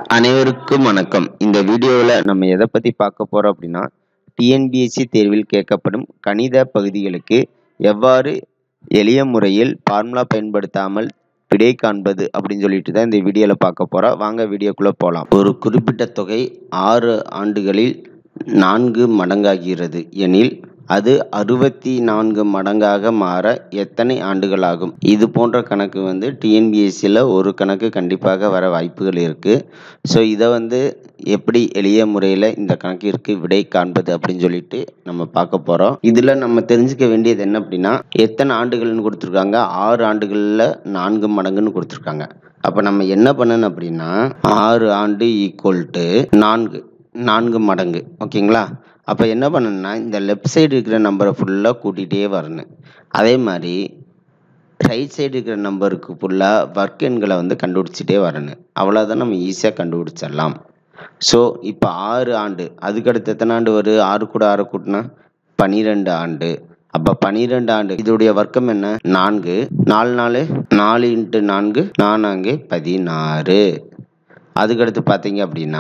அனைவருக்கும் வணக்கம் இந்த வீடியோவில் நம்ம எதை பற்றி பார்க்க போகிறோம் அப்படின்னா டிஎன்பிஎஸ்சி தேர்வில் கேட்கப்படும் கணித பகுதிகளுக்கு எவ்வாறு எளிய முறையில் ஃபார்முலா பயன்படுத்தாமல் விடை காண்பது அப்படின்னு சொல்லிட்டு தான் இந்த வீடியோவில் பார்க்க போகிறோம் வாங்க வீடியோக்குள்ளே போகலாம் ஒரு குறிப்பிட்ட தொகை ஆறு ஆண்டுகளில் நான்கு மடங்காகிறது எனில் அது அறுபத்தி நான்கு மடங்காக மாற எத்தனை ஆண்டுகள் ஆகும் இது போன்ற கணக்கு வந்து டிஎன்பிஎஸ்சியில் ஒரு கணக்கு கண்டிப்பாக வர வாய்ப்புகள் இருக்குது ஸோ இதை வந்து எப்படி எளிய முறையில் இந்த கணக்கிற்கு விடை காண்பது அப்படின்னு சொல்லிட்டு நம்ம பார்க்க போகிறோம் இதில் நம்ம தெரிஞ்சுக்க வேண்டியது என்ன அப்படின்னா எத்தனை ஆண்டுகள்னு கொடுத்துருக்காங்க ஆறு ஆண்டுகளில் நான்கு மடங்குன்னு கொடுத்துருக்காங்க அப்போ நம்ம என்ன பண்ணணும் அப்படின்னா ஆறு ஆண்டு ஈக்குவல் டு நான்கு நான்கு மடங்கு ஓகேங்களா அப்போ என்ன பண்ணணும்னா இந்த லெஃப்ட் சைடு இருக்கிற நம்பரை ஃபுல்லாக கூட்டிகிட்டே வரணும் அதே மாதிரி ரைட் சைடு இருக்கிற நம்பருக்கு ஃபுல்லாக ஒர்க் எண்களை வந்து கண்டுபிடிச்சிட்டே வரணும் அவ்வளோதான் நம்ம ஈஸியாக கண்டுபிடிச்சிடலாம் ஸோ இப்போ ஆறு ஆண்டு அதுக்கடுத்து எத்தனை ஆண்டு வரும் ஆறு கூட ஆறு கூட்டினா பன்னிரெண்டு ஆண்டு அப்போ பன்னிரெண்டு ஆண்டு இதோடைய வர்க்கம் என்ன நான்கு நாலு நாலு நாலு இன்ட்டு நான்கு நான்கு பதினாறு அதுக்கடுத்து பார்த்தீங்க அப்படின்னா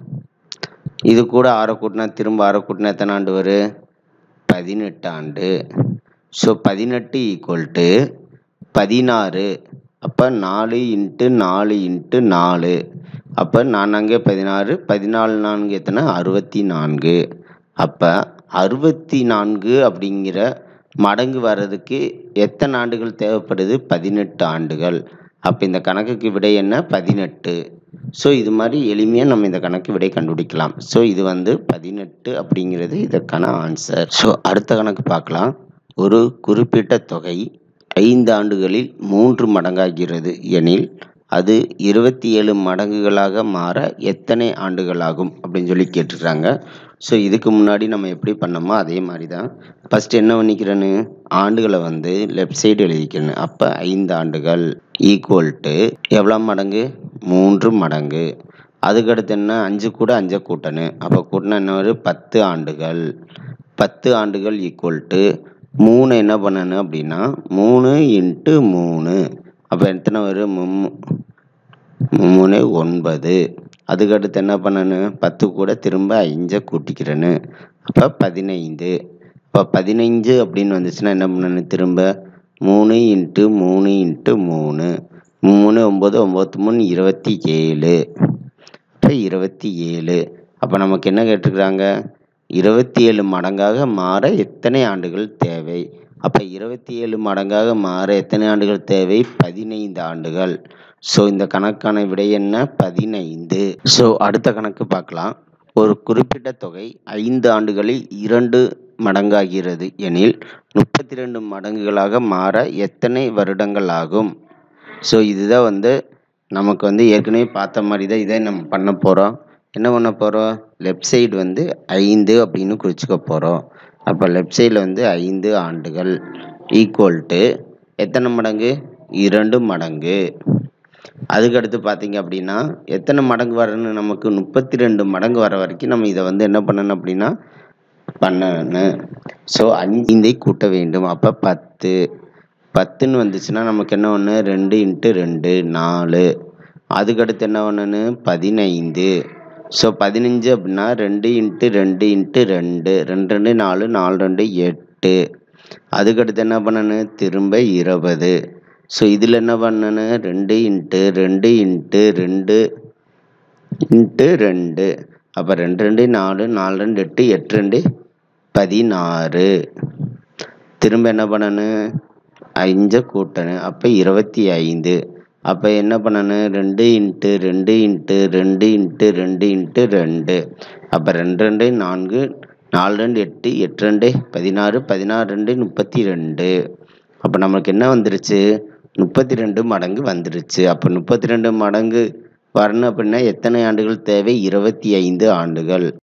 இது கூட ஆறை கூட்டினா திரும்ப ஆறை கூட்டினா எத்தனை ஆண்டு வரும் பதினெட்டு ஆண்டு ஸோ பதினெட்டு ஈக்குவல் டு பதினாறு அப்போ நாலு இன்ட்டு நாலு இன்ட்டு நாலு அப்போ நான்காங்கே பதினாறு பதினாலு நான்கு எத்தனை அறுபத்தி நான்கு அப்போ அறுபத்தி நான்கு அப்படிங்கிற மடங்கு வர்றதுக்கு எத்தனை ஆண்டுகள் தேவைப்படுது பதினெட்டு ஆண்டுகள் அப்போ இந்த கணக்குக்கு விடை என்ன பதினெட்டு ஸோ இது மாதிரி எளிமையாக நம்ம இந்த கணக்கு விடை கண்டுபிடிக்கலாம் ஸோ இது வந்து பதினெட்டு அப்படிங்கிறது இதற்கான ஆன்சர் ஸோ அடுத்த கணக்கு பார்க்கலாம் ஒரு குறிப்பிட்ட தொகை ஐந்து ஆண்டுகளில் மூன்று மடங்காகிறது எனில் அது இருபத்தி ஏழு மடங்குகளாக மாற எத்தனை ஆண்டுகள் ஆகும் அப்படின்னு சொல்லி கேட்டுருக்காங்க ஸோ இதுக்கு முன்னாடி நம்ம எப்படி பண்ணோமோ அதே மாதிரி தான் ஃபஸ்ட் என்ன பண்ணிக்கிறேன்னு ஆண்டுகளை வந்து லெஃப்ட் சைடு எழுதிக்கிறேன் அப்போ ஐந்து ஆண்டுகள் ஈக்குவல் டு எவ்வளோ மடங்கு மூன்று மடங்கு அதுக்கடுத்து என்ன அஞ்சு கூட அஞ்சை கூட்டணும் அப்போ கூட்டினா என்ன வரும் பத்து ஆண்டுகள் பத்து ஆண்டுகள் ஈக்குவல் டு மூணு என்ன பண்ணணும் அப்படின்னா மூணு இன்ட்டு மூணு அப்போ எத்தனை வரும் மூணு ஒன்பது அதுக்கடுத்து என்ன பண்ணணும் பத்து கூட திரும்ப அஞ்சை கூட்டிக்கிறேன்னு அப்போ பதினைந்து இப்போ பதினைஞ்சு அப்படின்னு வந்துச்சுன்னா என்ன பண்ணணும் திரும்ப மூணு இன்ட்டு மூணு இன்ட்டு மூணு மூணு ஒம்பது ஒம்பத்து மூணு இருபத்தி ஏழு அப்போ இருபத்தி ஏழு அப்போ நமக்கு என்ன கேட்டிருக்கிறாங்க இருபத்தி ஏழு மடங்காக மாற எத்தனை ஆண்டுகள் தேவை அப்போ இருபத்தி ஏழு மடங்காக மாற எத்தனை ஆண்டுகள் தேவை பதினைந்து ஆண்டுகள் ஸோ இந்த கணக்கான விடை என்ன பதினைந்து ஸோ அடுத்த கணக்கு பார்க்கலாம் ஒரு குறிப்பிட்ட தொகை ஐந்து ஆண்டுகளில் இரண்டு மடங்காகிறது எனில் முப்பத்தி ரெண்டு மடங்குகளாக மாற எத்தனை வருடங்கள் ஆகும் ஸோ இதுதான் வந்து நமக்கு வந்து ஏற்கனவே பார்த்த மாதிரி தான் இதை நம்ம பண்ண போகிறோம் என்ன பண்ண போகிறோம் லெஃப்ட் சைடு வந்து ஐந்து அப்படின்னு குறிச்சிக்க போகிறோம் அப்போ லெஃப்ட் சைடில் வந்து ஐந்து ஆண்டுகள் ஈக்குவல் டு எத்தனை மடங்கு இரண்டு மடங்கு அதுக்கடுத்து பார்த்தீங்க அப்படின்னா எத்தனை மடங்கு வரணும் நமக்கு முப்பத்தி ரெண்டு மடங்கு வர வரைக்கும் நம்ம இதை வந்து என்ன பண்ணணும் அப்படின்னா பண்ணணும் ஸோ ஐந்தை கூட்ட வேண்டும் அப்போ பத்து பத்துன்னு வந்துச்சுன்னா நமக்கு என்ன ஒன்று ரெண்டு இன்ட்டு ரெண்டு நாலு அதுக்கடுத்து என்ன பண்ணணும் பதினைந்து ஸோ பதினஞ்சு அப்படின்னா ரெண்டு இன்ட்டு ரெண்டு இன்ட்டு ரெண்டு ரெண்டு ரெண்டு நாலு நாலு ரெண்டு எட்டு அதுக்கடுத்து என்ன பண்ணணும் திரும்ப இருபது ஸோ இதில் என்ன பண்ணணும் ரெண்டு இன்ட்டு ரெண்டு இன்ட்டு ரெண்டு இன்ட்டு ரெண்டு அப்போ ரெண்டு ரெண்டு நாலு நாலு ரெண்டு எட்டு எட்டு ரெண்டு பதினாறு திரும்ப என்ன பண்ணணும் அஞ்சை கூட்டணும் அப்போ இருபத்தி ஐந்து அப்போ என்ன பண்ணணும் ரெண்டு இன்ட்டு ரெண்டு இன்ட்டு ரெண்டு இன்ட்டு ரெண்டு இன்ட்டு ரெண்டு அப்போ ரெண்டு ரெண்டு நான்கு நாலு ரெண்டு எட்டு எட்டு ரெண்டு பதினாறு பதினாறு ரெண்டு முப்பத்தி ரெண்டு அப்போ நம்மளுக்கு என்ன வந்துருச்சு முப்பத்தி ரெண்டு மடங்கு வந்துருச்சு அப்போ முப்பத்தி ரெண்டு மடங்கு வரணும் அப்படின்னா எத்தனை ஆண்டுகள் தேவை இருபத்தி ஐந்து ஆண்டுகள்